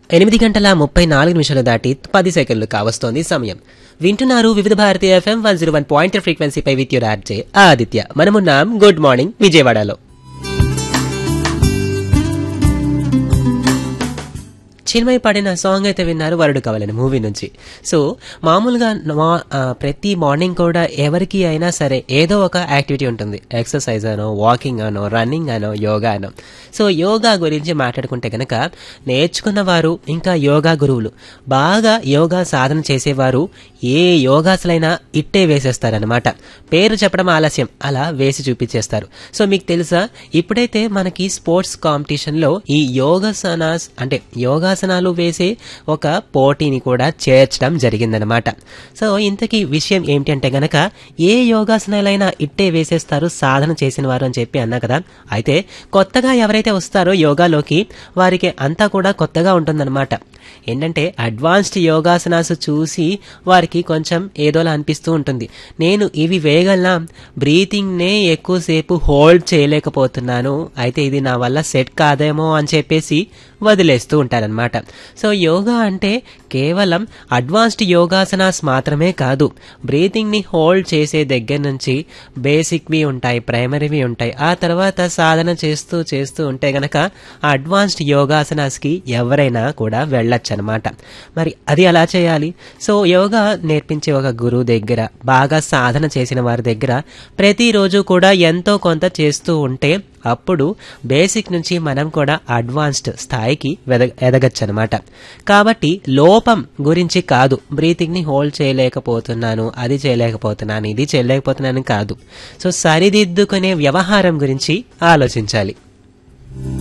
ఎనిమిది గంటల ముప్పై నాలుగు నిమిషాలు దాటి పది సెకండ్లు కావస్తోంది సమయం వింటున్నారు Vividh Bharati FM one zero one point ఫ్రీక్వెన్సీపై విత్ యూర్ ఆర్జే ఆదిత్య మనమున్నాం గుడ్ మార్నింగ్ విజయవాడలో చిన్మయి పాడిన సాంగ్ అయితే విన్నారు వరుడు కావాలని మూవీ నుంచి సో మామూలుగా మా- ఆ, ప్రతి మార్నింగ్ కూడా ఎవరికి అయినా సరే ఏదో ఒక యాక్టివిటీ ఉంటుంది ఎక్సర్సైజ్ అనో వాకింగ్ అనో రన్నింగ్ అనో యోగా అనో సో యోగా గురించి మాట్లాడుకుంటే కనుక నేర్చుకున్న వారు ఇంకా యోగా గురువులు బాగా యోగా సాధన చేసేవారు ఏ యోగాసలైనా ఇట్టే వేసేస్తారనమాట పేరు చెప్పడం ఆలస్యం అలా వేసి చూపించేస్తారు సో మీకు తెలుసా ఇప్పుడైతే మనకి స్పోర్ట్స్ కాంపిటీషన్లో ఈ యోగాసనాస్ అంటే యోగాసనాలు వేసే ఒక పోటీని కూడా చేర్చడం జరిగిందనమాట సో ఇంతకీ విషయం ఏమిటి అంటే గనక ఏ యోగాసనాలైనా ఇట్టే వేసేస్తారు సాధన చేసిన వారు అని చెప్పి అన్నా కదా అయితే కొత్తగా ఎవరైతే వస్తారో యోగాలోకి వారికి అంతా కూడా కొత్తగా ఉంటుందన్నమాట ఏంటంటే అడ్వాన్స్డ్ యోగాసనాస్ చూసి వారికి కొంచెం ఏదోలా అనిపిస్తూ ఉంటుంది నేను ఇవి వేయగలనా బ్రీతింగ్నే ఎక్కువసేపు హోల్డ్ చేయలేకపోతున్నాను అయితే ఇది నా వల్ల సెట్ కాదేమో అని చెప్పేసి వదిలేస్తూ ఉంటారనమాట సో యోగా అంటే కేవలం అడ్వాన్స్డ్ యోగాసనాస్ మాత్రమే కాదు బ్రీతింగ్ని హోల్డ్ చేసే దగ్గర నుంచి బేసిక్వి ఉంటాయి ప్రైమరీవి ఉంటాయి ఆ తర్వాత సాధన చేస్తూ చేస్తూ ఉంటే గనక అడ్వాన్స్డ్ యోగాసనాస్కి ఎవరైనా కూడా వెళ్ళొచ్చు అనమాట మరి అది ఎలా చేయాలి సో యోగా నేర్పించే ఒక గురువు దగ్గర బాగా సాధన చేసిన వారి దగ్గర ప్రతిరోజు కూడా ఎంతో కొంత చేస్తూ ఉంటే అప్పుడు బేసిక్ నుంచి మనం కూడా అడ్వాన్స్డ్ స్థాయికి వెద ఎదగచ్చు అనమాట కాబట్టి లోపం గురించి కాదు బ్రీతింగ్ని హోల్డ్ చేయలేకపోతున్నాను అది చేయలేకపోతున్నాను ఇది చేయలేకపోతున్నాను కాదు సో సరిదిద్దుకునే వ్యవహారం గురించి ఆలోచించాలి